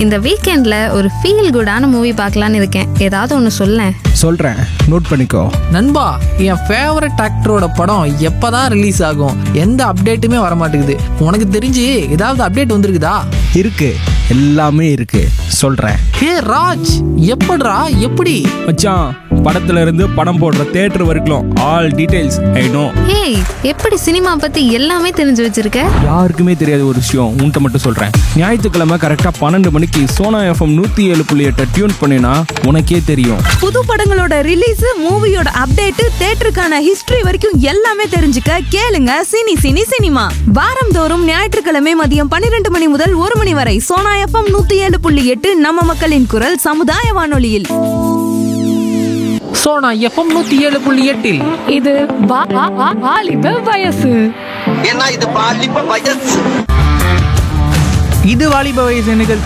இந்த வீக்கெண்டில் ஒரு ஃபீல் குடான மூவி பார்க்கலான்னு இருக்கேன் ஏதாவது ஒன்று சொல்லேன் சொல்கிறேன் நோட் பண்ணிக்கோ நண்பா என் ஃபேவரட் ஆக்டரோட படம் எப்பதான் ரிலீஸ் ஆகும் எந்த அப்டேட்டுமே வர மாட்டேங்குது உனக்கு தெரிஞ்சு ஏதாவது அப்டேட் வந்திருக்குதா இருக்கு எல்லாமே இருக்கு சொல்கிறேன் ஹே ராஜ் எப்படிடா எப்படி மச்சான் படத்துல இருந்து படம் போடுற தேட்டர் வரைக்கும் all details I know hey எப்படி சினிமா பற்றி எல்லாமே தெரிஞ்சு வச்சிருக்க யாருக்குமே தெரியாத ஒரு விஷயம் உன்கிட்ட மட்டும் சொல்கிறேன் ஞாயிற்றுக்கிழமை கரெக்டாக பன்னெண்டு மணிக்கு சோனா எஃப்எம் நூற்றி ஏழு புள்ளி எட்டை டியூன் பண்ணினா உனக்கே தெரியும் புது படங்களோட ரிலீஸ் மூவியோட அப்டேட் தேட்டருக்கான ஹிஸ்டரி வரைக்கும் எல்லாமே தெரிஞ்சுக்க கேளுங்க சினி சினி சினிமா வாரந்தோறும் ஞாயிற்றுக்கிழமை மதியம் பன்னிரண்டு மணி முதல் ஒரு மணி வரை சோனா எஃப்எம் நூத்தி ஏழு புள்ளி எட்டு நம்ம மக்களின் குரல் சமுதாய வானொலியில் சோனா எஃப்எம் நூத்தி ஏழு புள்ளி எட்டில் இது வா- வா- வா- வாலிப வயசு ஏன்னா இது பாலிப்ப வயசு இது வாலிப வயசு நிகழ்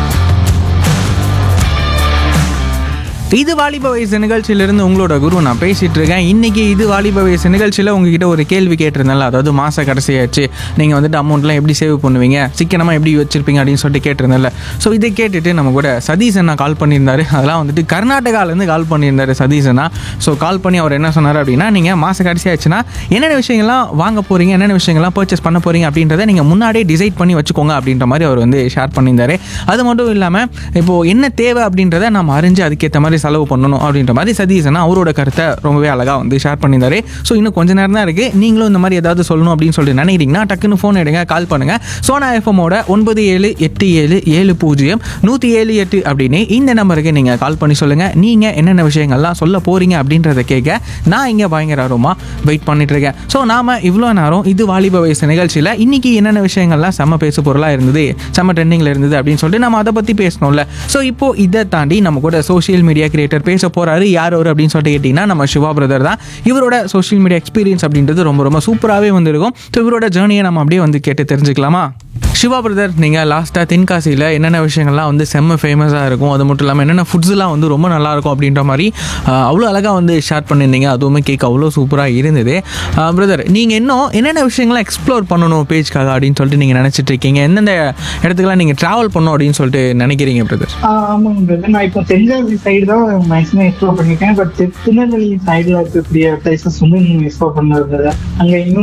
இது வாலிப வயசு நிகழ்ச்சியிலிருந்து உங்களோட குரு நான் பேசிட்டு இருக்கேன் இன்னைக்கு இது வாலிப வயசு நிகழ்ச்சியில் உங்ககிட்ட ஒரு கேள்வி கேட்டிருந்தேன்ல அதாவது மாச கடைசியாச்சு நீங்கள் வந்துட்டு அமௌண்ட்லாம் எப்படி சேவ் பண்ணுவீங்க சிக்கனமாக எப்படி வச்சிருப்பீங்க அப்படின்னு சொல்லிட்டு கேட்டிருந்தேன்ல ஸோ இதை கேட்டுட்டு நம்ம கூட சதீஷ் அண்ணா கால் பண்ணியிருந்தாரு அதெல்லாம் வந்துட்டு கர்நாடகாலேருந்து கால் பண்ணியிருந்தாரு சதீஷ் அண்ணா ஸோ கால் பண்ணி அவர் என்ன சொன்னார் அப்படின்னா நீங்கள் மாச கடைசியாச்சுன்னா என்னென்ன விஷயங்கள்லாம் வாங்க போறீங்க என்னென்ன விஷயங்கள்லாம் பர்ச்சேஸ் பண்ண போறீங்க அப்படின்றத நீங்கள் முன்னாடியே டிசைட் பண்ணி வச்சுக்கோங்க அப்படின்ற மாதிரி அவர் வந்து ஷேர் பண்ணியிருந்தாரு அது மட்டும் இல்லாமல் இப்போ என்ன தேவை அப்படின்றத நம்ம அறிஞ்சு அதுக்கேற்ற மாதிரி செலவு பண்ணணும் அப்படின்ற மாதிரி சதீஷனா அவரோட கருத்தை ரொம்பவே அழகாக வந்து ஷேர் பண்ணியிருந்தாரு ஸோ இன்னும் கொஞ்ச நேரம் தான் இருக்குது நீங்களும் இந்த மாதிரி ஏதாவது சொல்லணும் அப்படின்னு சொல்லிட்டு நினைக்கிறீங்கன்னா டக்குன்னு ஃபோன் எடுங்க கால் பண்ணுங்க சோனா எஃப்எம்மோட ஒன்பது ஏழு எட்டு ஏழு ஏழு பூஜ்ஜியம் நூற்றி ஏழு எட்டு அப்படின்னு இந்த நம்பருக்கு நீங்கள் கால் பண்ணி சொல்லுங்கள் நீங்கள் என்னென்ன விஷயங்கள்லாம் சொல்ல போகிறீங்க அப்படின்றத கேட்க நான் இங்கே பயங்கர ஆர்வமாக வெயிட் பண்ணிட்டு இருக்கேன் ஸோ நாம இவ்வளோ நேரம் இது வாலிப வயசு நிகழ்ச்சியில் இன்னைக்கு என்னென்ன விஷயங்கள்லாம் செம்ம பேசு பொருளாக இருந்தது செம்ம ட்ரெண்டிங்கில் இருந்தது அப்படின்னு சொல்லிட்டு நம்ம அதை பற்றி பேசணும்ல ஸோ இப்போ இதை தாண்டி நம்ம கூட சோஷியல் மீடியா கிரியேட்டர் பேச போறாரு யார் அவர் அப்படின்னு சொல்லிட்டு கேட்டிங்கன்னா நம்ம சிவா பிரதர் தான் இவரோட சோஷியல் மீடியா எக்ஸ்பீரியன்ஸ் அப்படின்றது ரொம்ப ரொம்ப சூப்பராகவே வந்திருக்கும் ஸோ இவரோட ஜேர்னியை நம்ம அப்படியே வந்து கேட்டு தெரிஞ்சுக்கலாமா சிவா பிரதர் நீங்கள் லாஸ்ட்டாக தென்காசியில் என்னென்ன விஷயங்கள்லாம் வந்து செம்ம ஃபேமஸாக இருக்கும் அது மட்டும் இல்லாமல் என்னென்ன ஃபுட்ஸ்லாம் வந்து ரொம்ப நல்லா இருக்கும் அப்படின்ற மாதிரி ஆஹ், அவ்வளோ அழகாக வந்து ஷேர் பண்ணியிருந்தீங்க அதுவுமே கேட்க அவ்வளோ சூப்பராக இருந்தது பிரதர் நீங்கள் இன்னும் என்னென்ன விஷயங்கள்லாம் எக்ஸ்ப்ளோர் பண்ணணும் பேஜ்க்காக அப்படின்னு சொல்லிட்டு நீங்கள் நினச்சிட்டு இருக்கீங்க எந்தெந்த இடத்துக்குலாம் நீங்கள் ட்ராவல் பண்ணணும் அப்படின்னு சொல்லிட்டு நினைக்கிறீங்க பிரதர் ஆஹ் ஆமாங்க பிரதர் நான் இப்போ தென்காசி சைடு தான் மேக்ஸிமம் எக்ஸ்ப்ளோர் பண்ணிருக்கேன் பட் திருநெல்வேலி சைடுல இருக்கக்கூடிய பிளேசஸ் வந்து இன்னும் எக்ஸ்ப்ளோர் பண்ணது அங்க இன்னும்